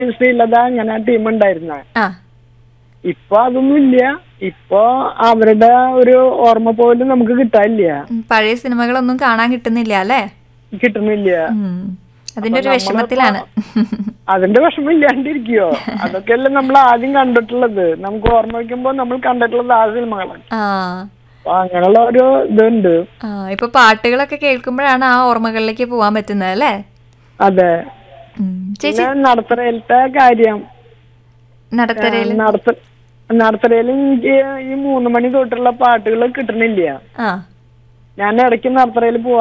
ശ്രീലത അങ്ങനെ ടീം ഉണ്ടായിരുന്ന ആ ഇപ്പൊ അതൊന്നും ഇല്ല ഇപ്പൊ അവരുടെ ഒരു ഓർമ്മ പോലും നമുക്ക് കിട്ടാനില്ല ഉം, പഴയ സിനിമകളൊന്നും കാണാൻ കിട്ടുന്നില്ല അല്ലേ കിട്ടുന്നില്ല ഉം. അതിന്റെ ഒരു വിഷമത്തിലാണ് അതിന്റെ വിഷമം ഇല്ലാണ്ടിരിക്കയോ അതൊക്കെയല്ലേ നമ്മൾ ആദ്യം കണ്ടിട്ടുള്ളത് നമുക്ക് ഓർമ്മ വയ്ക്കുമ്പോ നമ്മൾ കണ്ടിട്ടുള്ളത് ആ സിനിമകളാണ് ആ അപ്പൊ അങ്ങനെയുള്ള ഒരു ഇതുണ്ട് ആ ഇപ്പൊ പാട്ടുകളൊക്കെ കേൾക്കുമ്പോഴാണ് ആ ഓർമ്മകളിലേക്ക് പോവാൻ പറ്റുന്നത് അല്ലേ അതെ ഉം. ചേച്ചി പിന്നെ നടത്തറയിലത്തെ കാര്യം നടത്തരയില് നടത്ത നടത്തറയിൽ എനിക്ക് ഈ മൂന്ന് മണി തൊട്ടുള്ള പാട്ടുകൾ കിട്ടണില്ല ആ ഞാൻ ഇടയ്ക്ക് നടത്തറയിൽ പോവാ